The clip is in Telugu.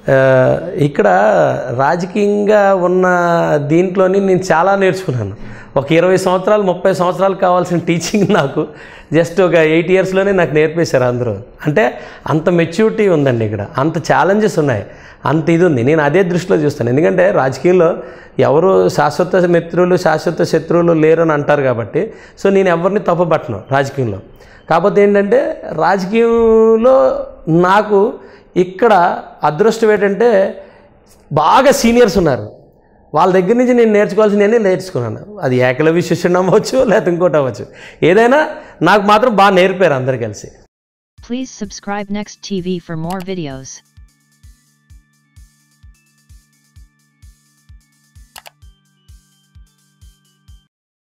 ఆ, ఇక్కడ రాజకీయంగా ఉన్న దీంట్లోని నేను చాలా నేర్చుకున్నాను ఒక ఇరవై సంవత్సరాలు ముప్పై సంవత్సరాలు కావాల్సిన టీచింగ్ నాకు జస్ట్ ఒక ఎయిట్ ఇయర్స్లోనే నాకు నేర్పేశారు అందరూ అంటే అంత మెచ్యూరిటీ ఉందండి ఇక్కడ అంత ఛాలెంజెస్ ఉన్నాయి అంత ఇది ఉంది నేను అదే దృష్టిలో చూస్తాను ఎందుకంటే రాజకీయంలో ఎవరు శాశ్వత మిత్రులు శాశ్వత శత్రువులు లేరు అని అంటారు కాబట్టి సో నేను ఎవరిని తప్పుపట్టను రాజకీయంలో కాకపోతే ఏంటంటే రాజకీయంలో నాకు ఇక్కడ అదృష్టం ఏంటంటే బాగా సీనియర్స్ ఉన్నారు వాళ్ళ దగ్గర నుంచి నేను నేర్చుకోవాల్సింది నేర్చుకున్నాను అది ఏకలవ్య శిష్యుడు అవ్వచ్చు లేకపోతే ఇంకోటి అవ్వచ్చు ఏదైనా నాకు మాత్రం బాగా నేర్పారు అందరు కలిసి Please subscribe Next TV for more videos.